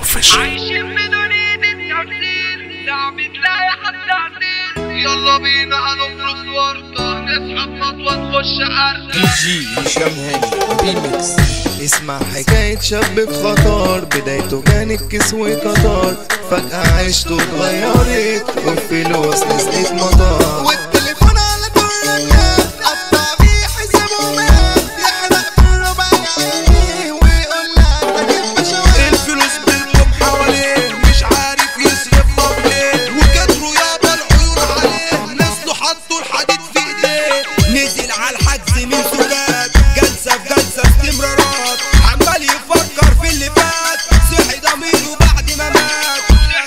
اوفيشال عايشين بدون ايد التمثيل صعب تلاقي حد عديل يلا بينا هنفرض ورطة نسحب مطوة نخش عركة جي هشام هاني ريميكس اسمع حكاية شاب في خطر بدايته كانت كيس وقطر فجأة عيشته اتغيرت والفلوس نزلت مطار والتليفون على كل الناس قطع بيه حسابه مات يحرق في الربع عينيه ويقول لها تجيب بشوات الفلوس بتقوم حواليه مش عارف يصرفها منين وكتروا يابا العيون عليه نزلوا حطوا الحديد في ايديه نزل على الحجز من سكات جلسة في جلسة استمرارات عمال يفكر في اللي فات صحي ضميره بعد ما مات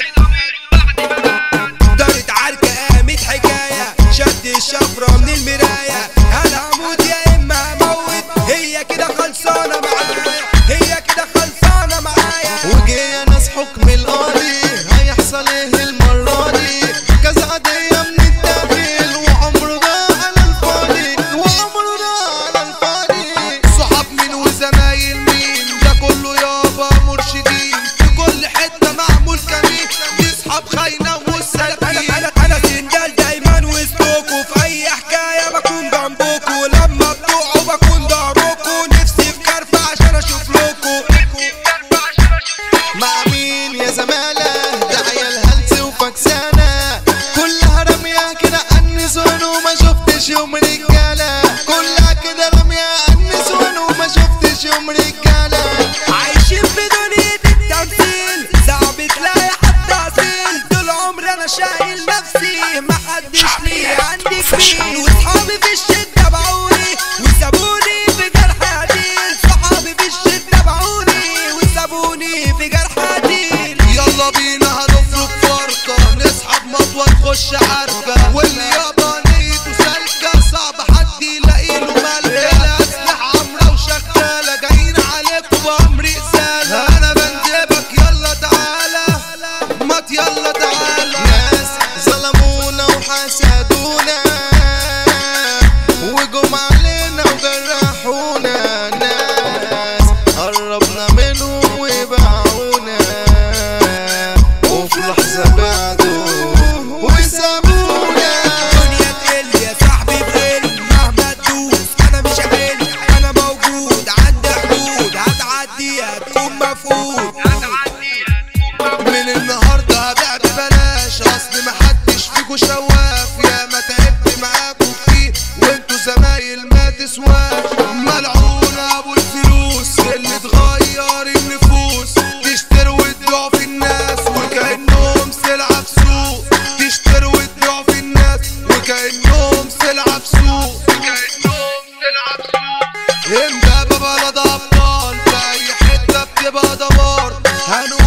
دارت عركة قامت حكاية شد الشفرة من المراية انا هموت يا اما هموت هي كده خلصانة معايا هي كده خلصانة معايا وجه ناس حكم القاضي هيحصل ايه المرة دي كذا قضية من التقبيل وعمره ده على الفاضي وعمره ده على الفاضي صحاب مين وزمايل مين ده كله يابا مرشدين في كل حتة معمول كمين دي صحاب خاينة والسلبيين انا انا انا سندال دايما وسطكوا في اي حكاية بكون جنبكوا لما بتقعوا بكون ضهركوا نفسي في كرفة عشان اشوف لكوا مع مين يا زمالة ده عيال هلس وفكسانة كلها رمية كده عنسون وما شفتش يوم رجالة كلها كده رمية عنسون وما شفتش يوم رجالة عايشين في دنيا التمثيل صعب تلاقي حد اصيل طول عمري انا شايل نفسي ما حدش ليه عندي كبير واصحابي في الشدة باعوني وسابوني في جرح عديل صحابي في الشدة باعوني وسابوني في جرح عديل يلا بينا هنفرق فرقة نسحب مطوة نخش عركة واللي يابا نيته سالكة صعب حد يلاقي له ملكة الأسلحة عمرة وشغالة جايين عليكم بأمر إزالة أنا بندبك يلا تعالى مات يلا تعالى ناس ظلمونا وحسدونا وجم علينا وجرحونا ناس قربنا منهم وباعونا وفي لحظة بعدوا وسابونا الدنيا تقل يا صاحبي بقل مهما تدوس انا مش هقل انا موجود عندي حدود هتعدي هتكون مفقود من النهارده هبيع ببلاش اصل محدش فيكو شواف يا ما تعبت معاكم كتير وانتوا زمايل ما تسواش ملعون ابو الفلوس اللي تغير النفوس تشتروا وتبيعوا في الناس وكانهم سلعه في سوق تشتروا وتبيعوا في الناس وكانهم سلعه في سوق وكانهم سلعه في سوق امبابة بلد ابطال في اي حته بتبقى دمار هنو